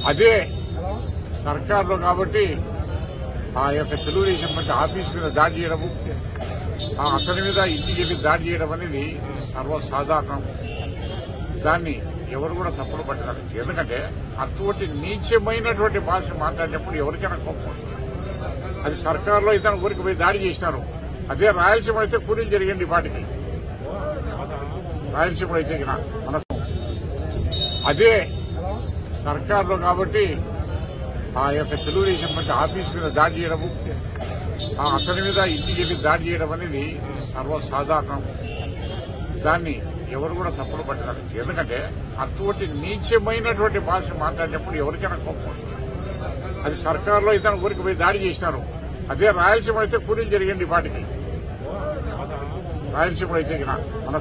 అదే సర్కార్లో కాబట్టి ఆ యొక్క తెలుగుదేశం పార్టీ ఆఫీస్ మీద దాడి చేయడము ఆ అతని మీద ఇంటికి వెళ్ళి దాడి చేయడం అనేది సర్వసాధారణం దాన్ని ఎవరు కూడా తప్పులు పట్టారు ఎందుకంటే అటువంటి నీచమైనటువంటి భాష మాట్లాడినప్పుడు ఎవరికైనా కోపం వస్తుంది అది సర్కారులో ఇతను ఊరికి పోయి దాడి చేసినారు అదే రాయలసీమ అయితే కూలీలు జరిగండి ఈ పాటికి రాయలసీమలో అయితే గిన మన అదే సర్కారులో కాబట్టి ఆ యొక్క తెలుగుదేశం పార్టీ ఆఫీస్ మీద దాడి చేయడము ఆ అతని మీద ఇంటికి వెళ్ళి దాడి చేయడం అనేది సర్వసాధారణం దాన్ని ఎవరు కూడా తప్పులు పట్టారు ఎందుకంటే అటువంటి నీచమైనటువంటి భాష మాట్లాడినప్పుడు ఎవరికైనా కోపం వస్తుంది అది సర్కారులో ఇతను ఊరికి పోయి దాడి చేసినారు అదే రాయలసీమ అయితే కూలీలు జరిగండి ఈ పాటికి రాయలసీమలో అయితే గిన మన